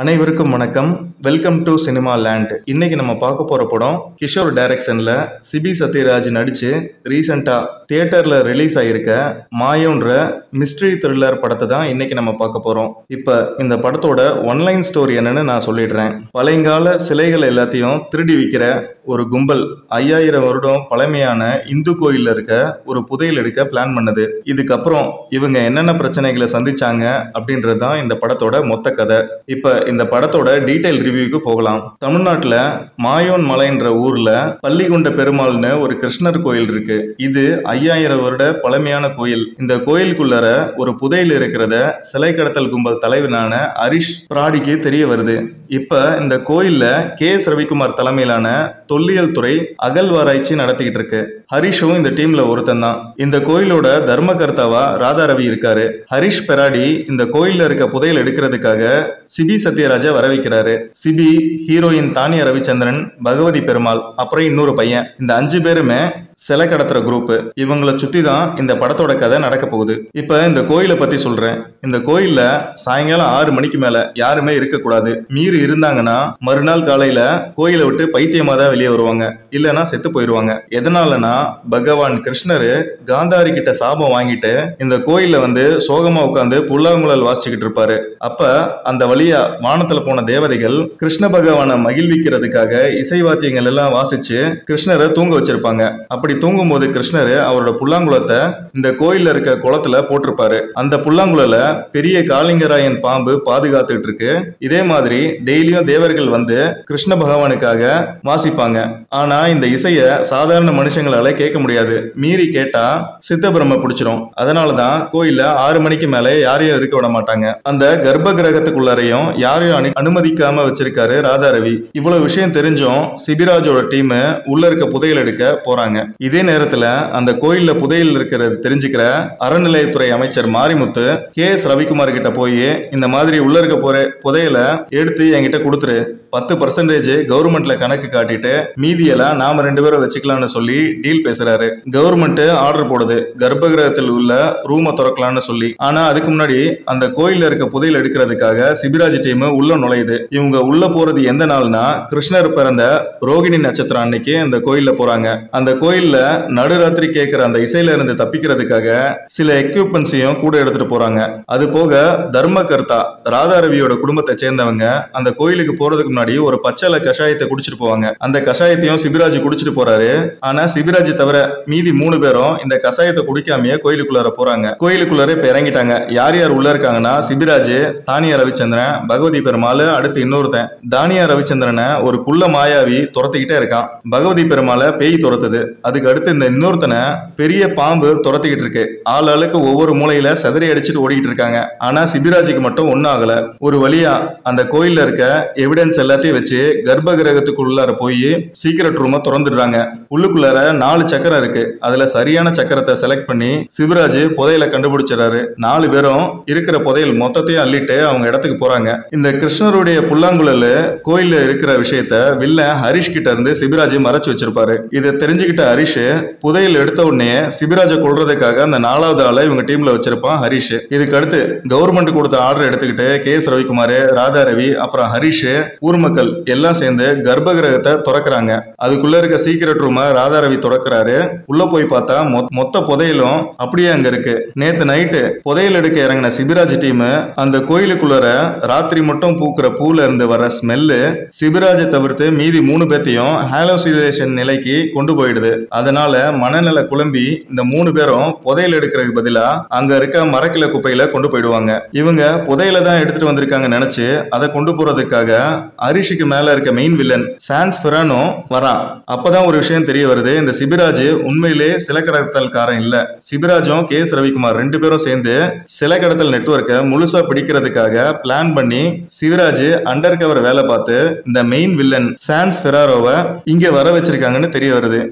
அனைவருக்கும் வணக்கம் welcome to cinema land இன்னைக்கு நம்ம பார்க்க போற படம் கிஷோர் டைரக்ஷன்ல சிபி சத்யராஜ் நடிச்சு ரீசெண்டா தியேட்டர்ல ரிலீஸ் ஆயிருக்க மாயோன்ற மிஸ்ட்ரி த்ரில்லர் படத்தை தான் இன்னைக்கு நம்ம பார்க்க போறோம் இப்ப இந்த படத்தோட ஒன்லைன் ஸ்டோரி என்னன்னு நான் சொல்லிடுறேன் பழையங்கால சிலைகள் எல்லாத்தையும் திருடி விற்கிற ஒரு கும்பல் ஐயாயிரம் வருடம் பழமையான இந்து கோயில்ல இருக்க ஒரு புதையல் எடுக்க பிளான் பண்ணுது இதுக்கப்புறம் இவங்க என்னென்ன பிரச்சனைகளை சந்திச்சாங்க அப்படின்றது தான் இந்த படத்தோட மொத்த கதை இப்ப இந்த படத்தோட டீடைல் ரிவ்யூக்கு போகலாம் தமிழ்நாட்டுல மாயோன் மலைன்ற ஊர்ல பள்ளிகொண்ட பெருமாள்னு ஒரு கிருஷ்ணர் கோயில் இருக்கு இது ஐயாயிரம் வருட பழமையான கோயில் இந்த கோயிலுக்குள்ளர ஒரு புதையல் இருக்கிறத சிலை கடத்தல் கும்பல் தலைவனான ஹரிஷ் பிராடிக்கு தெரிய வருது இப்ப இந்த கோயில்ல கே எஸ் ரவிக்குமார் தலைமையிலான தொல்லியல் துறை அகழ்வாராய்ச்சி நடத்திக்கிட்டு இருக்கு ஹரிஷும் இந்த டீம்ல ஒருத்தன் தான் இந்த கோயிலோட தர்மகர்த்தாவா ராதா ரவி இருக்காரு ஹரிஷ் பெராடி இந்த கோயில்ல இருக்க புதையல் எடுக்கிறதுக்காக சிபி சத்யராஜா வர வைக்கிறாரு சிபி ஹீரோயின் தானியா ரவிச்சந்திரன் பகவதி பெருமாள் அப்புறம் இன்னொரு பையன் இந்த அஞ்சு பேருமே சிலை கடத்துற குரூப் இவங்களை சுத்தி தான் இந்த படத்தோட கதை நடக்க போகுது இப்ப இந்த கோயிலை பத்தி சொல்றேன் இந்த கோயில்ல சாயங்காலம் ஆறு மணிக்கு மேல யாருமே இருக்கக்கூடாது மீறி இருந்தாங்கன்னா மறுநாள் காலையில கோயிலை விட்டு பைத்தியமா தான் வெளியே வருவாங்க இல்லைன்னா செத்து போயிருவாங்க எதனாலனா பகவான் கிருஷ்ணர் காந்தாரி கிட்ட சாபம் வாங்கிட்டு இந்த கோயில்ல வந்து சோகமா உட்காந்து புல்லாங்குழல் வாசிச்சுக்கிட்டு இருப்பாரு அப்ப அந்த வழியா வானத்துல போன தேவதைகள் கிருஷ்ண பகவானை மகிழ்விக்கிறதுக்காக இசை வாத்தியங்கள் எல்லாம் வாசிச்சு கிருஷ்ணரை தூங்க வச்சிருப்பாங்க அப்படி தூங்கும் போது கிருஷ்ணர் அவரோட புல்லாங்குழத்தை இந்த கோயில்ல இருக்க குளத்துல போட்டிருப்பாரு அந்த புல்லாங்குழல பெரிய காளிங்கராயன் பாம்பு பாதுகாத்துட்டு இருக்கு இதே மாதிரி டெய்லியும் தேவர்கள் வந்து கிருஷ்ண பகவானுக்காக வாசிப்பாங்க ஆனா இந்த இசைய சாதாரண மனுஷங்களால கேட்க முடியாது மீறி கேட்டா சித்த பிரம்ம பிடிச்சிரும் அதனாலதான் கோயில்ல ஆறு மணிக்கு மேல யாரையும் இருக்க விட மாட்டாங்க அந்த கர்ப்ப கிரகத்துக்குள்ளாரையும் யாரையும் அனு- அனுமதிக்காம வச்சிருக்காரு ராதா ரவி இவ்வளவு விஷயம் தெரிஞ்சும் சிபிராஜோட டீம் உள்ள இருக்க புதையல் எடுக்க போறாங்க இதே நேரத்துல அந்த கோயில்ல புதையல் இருக்கிறது தெரிஞ்சுக்கிற அறநிலையத்துறை அமைச்சர் மாரிமுத்து கே எஸ் ரவிக்குமார் கிட்ட போய் இந்த மாதிரி உள்ள இருக்க போற புதையலை எடுத்து என்கிட்ட கொடுத்துரு பத்து பர்சன்டேஜ் கவர்மெண்ட்ல கணக்கு காட்டிட்டு மீதியெல்லாம் நாம ரெண்டு பேரும் வச்சுக்கலாம்னு சொல்லி டீல் பேசுறாரு கவர்மெண்ட் ஆர்டர் போடுது கர்ப்ப கிரகத்தில் உள்ள ரூமை திறக்கலாம்னு சொல்லி ஆனா அதுக்கு முன்னாடி அந்த கோயில்ல இருக்க புதையல் எடுக்கிறதுக்காக சிபிராஜ் டீம் உள்ள நுழையுது இவங்க உள்ள போறது எந்த நாள்னா கிருஷ்ணர் பிறந்த ரோகிணி நட்சத்திரம் அன்னைக்கு அந்த கோயில்ல போறாங்க அந்த கோயில்ல நடுராத்திரி கேட்கிற அந்த இசையில இருந்து தப்பிக்கிறதுக்காக சில எக்யூப்மெண்ட்ஸையும் கூட எடுத்துட்டு போறாங்க அது போக தர்மகர்த்தா ராதா ரவியோட குடும்பத்தை சேர்ந்தவங்க அந்த கோயிலுக்கு போறதுக்கு முன்னாடி ஒரு பச்சளை கஷாயத்தை குடிச்சிட்டு போவாங்க அந்த கஷாயத்தையும் சிபிராஜ் குடிச்சிட்டு போறாரு ஆனா சிபிராஜ் தவிர மீதி மூணு பேரும் இந்த கஷாயத்தை குடிக்காமயே கோயிலுக்குள்ளார போறாங்க கோயிலுக்குள்ளார இப்ப இறங்கிட்டாங்க யார் யார் உள்ள இருக்காங்கன்னா சிபிராஜ் தானியா ரவிச்சந்திரன் பகவதி பெருமாள் அடுத்து இன்னொருத்தன் தானியா ரவிச்சந்திரனை ஒரு குள்ள மாயாவி துரத்திக்கிட்டே இருக்கான் பகவதி பெருமாளை பேய் துரத்துது அதுக்கு அடுத்து இந்த இன்னொருத்தனை பெரிய பாம்பு துரத்திக்கிட்டு இருக்கு ஆள் ஆளுக்கு ஒவ்வொரு மூலையில செதறி அடிச்சுட்டு ஓடிக்கிட்டு இருக்காங்க ஆனா சிபிராஜுக்கு மட்டும் ஒன்னும் ஆகல ஒரு வழியா அந்த கோயில்ல இருக்க எவிடன்ஸ் எல்லாத்தையும் வச்சு கர்ப்ப கிரகத்துக்குள்ளார போய் சீக்கிரட் ரூமை திறந்துடுறாங்க உள்ளுக்குள்ளார நாலு சக்கரம் இருக்கு அதுல சரியான சக்கரத்தை செலக்ட் பண்ணி சிவராஜ் புதையல கண்டுபிடிச்சிடறாரு நாலு பேரும் இருக்கிற புதையல் மொத்தத்தையும் அள்ளிட்டு அவங்க இடத்துக்கு போறாங்க இந்த கிருஷ்ணருடைய புல்லாங்குழல் கோயில்ல இருக்கிற விஷயத்த வில்லன் ஹரிஷ் கிட்ட இருந்து சிபிராஜ் மறைச்சு வச்சிருப்பாரு இதை தெரிஞ்சுக்கிட்ட ஹரிஷ் புதையல் எடுத்த உடனே சிபிராஜை கொல்றதுக்காக அந்த நாலாவது ஆளை இவங்க டீம்ல வச்சிருப்பான் ஹரிஷ் இதுக்கு அடுத்து கவர்மெண்ட் கொடுத்த ஆர்டர் எடுத்துக்கிட்டு கே எஸ் ரவிக்குமார் ராதா ரவி அப்புறம் ஹரிஷ் ஊர் மக்கள் எல்லாம் சேர்ந்து கர்ப்ப கிரகத்தை திறக்கிறாங்க அதுக்குள்ள இருக்க சீக்கிரட் ரூமை ராதா ரவி திறக்கிறாரு உள்ள போய் பார்த்தா மொத்- மொத்த புதையலும் அப்படியே அங்க இருக்கு நேத்து நைட்டு புதையல் எடுக்க இறங்கின சிபிராஜ் டீம் அந்த கோயிலுக்குள்ளர ராத்திரி மட்டும் பூக்கிற பூல இருந்து வர ஸ்மெல்லு சிபிராஜை தவிர்த்து மீதி மூணு பேத்தையும் ஹாலோசிலேஷன் நிலைக்கு கொண்டு போயிடுது அதனால மனநிலை குழம்பி இந்த மூணு பேரும் புதையல் எடுக்கிறதுக்கு பதிலா அங்க இருக்க மரக்கில குப்பையில கொண்டு போயிடுவாங்க இவங்க புதையல தான் எடுத்துட்டு வந்திருக்காங்க நினைச்சு அதை கொண்டு போறதுக்காக ஹரிஷுக்கு மேல இருக்க மெயின் வில்லன் சான்ஸ் பிரானோ வரான் அப்பதான் ஒரு விஷயம் தெரிய வருது இந்த சிபிராஜ் உண்மையிலே சில கடத்தல்காரன் இல்ல சிபிராஜும் கே எஸ் ரவிக்குமார் ரெண்டு பேரும் சேர்ந்து சில கடத்தல் நெட்வொர்க்கை முழுசா பிடிக்கிறதுக்காக பிளான் பண்ணி சிவராஜ் அண்டர் கவர் வேலை பார்த்து இந்த மெயின் வில்லன் சான்ஸ் ஃபெராரோவை இங்க வர வச்சிருக்காங்கன்னு தெரிய வருது இதுக்கப்புறம்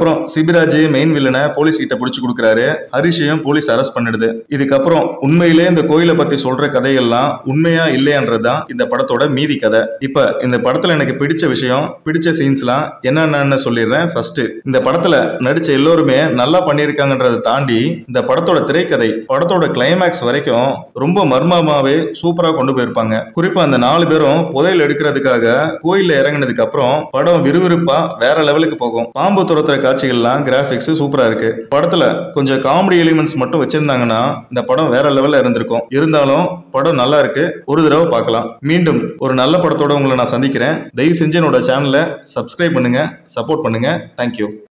இதுக்கப்புறம் சிபிராஜ் மெயின் வில்லனை போலீஸ் கிட்ட பிடிச்சு கொடுக்குறாரு ஹரிஷையும் போலீஸ் அரெஸ்ட் பண்ணிடுது இதுக்கப்புறம் உண்மையிலே இந்த கோயிலை பத்தி சொல்ற கதையெல்லாம் உண்மையா இல்லையான்றதுதான் இந்த படத்தோட மீதி கதை இப்ப இந்த படத்துல எனக்கு பிடிச்ச விஷயம் பிடிச்ச சீன்ஸ்லாம் என்னென்னு சொல்லிடுறேன் ஃபர்ஸ்ட் இந்த படத்துல நடிச்ச எல்லோருமே நல்லா பண்ணியிருக்காங்கன்றதை தாண்டி இந்த படத்தோட திரைக்கதை படத்தோட கிளைமேக்ஸ் வரைக்கும் ரொம்ப மர்மமாவே சூப்பரா கொண்டு போயிருப்பாங்க குறிப்பா அந்த நாலு பேரும் புதையல் எடுக்கிறதுக்காக கோயில்ல இறங்கினதுக்கு அப்புறம் படம் விறுவிறுப்பா வேற லெவலுக்கு போகும் பாம்பு துரத்துற காட்சிகள்லாம் கிராபிக்ஸ் சூப்பரா இருக்கு படத்துல கொஞ்சம் காமெடி எலிமெண்ட்ஸ் மட்டும் வச்சிருந்தாங்கன்னா இந்த படம் வேற லெவல்ல இருந்திருக்கும் இருந்தாலும் படம் நல்லா இருக்கு ஒரு தடவை பார்க்கலாம் மீண்டும் ஒரு நல்ல படத்தோட உங்களை நான் சந்திக்கிறேன் தயவு செஞ்சு என்னோட சேனலை சப்ஸ்கிரைப் பண்ணுங்க சப்போர்ட் பண்ணுங்க தேங்க்யூ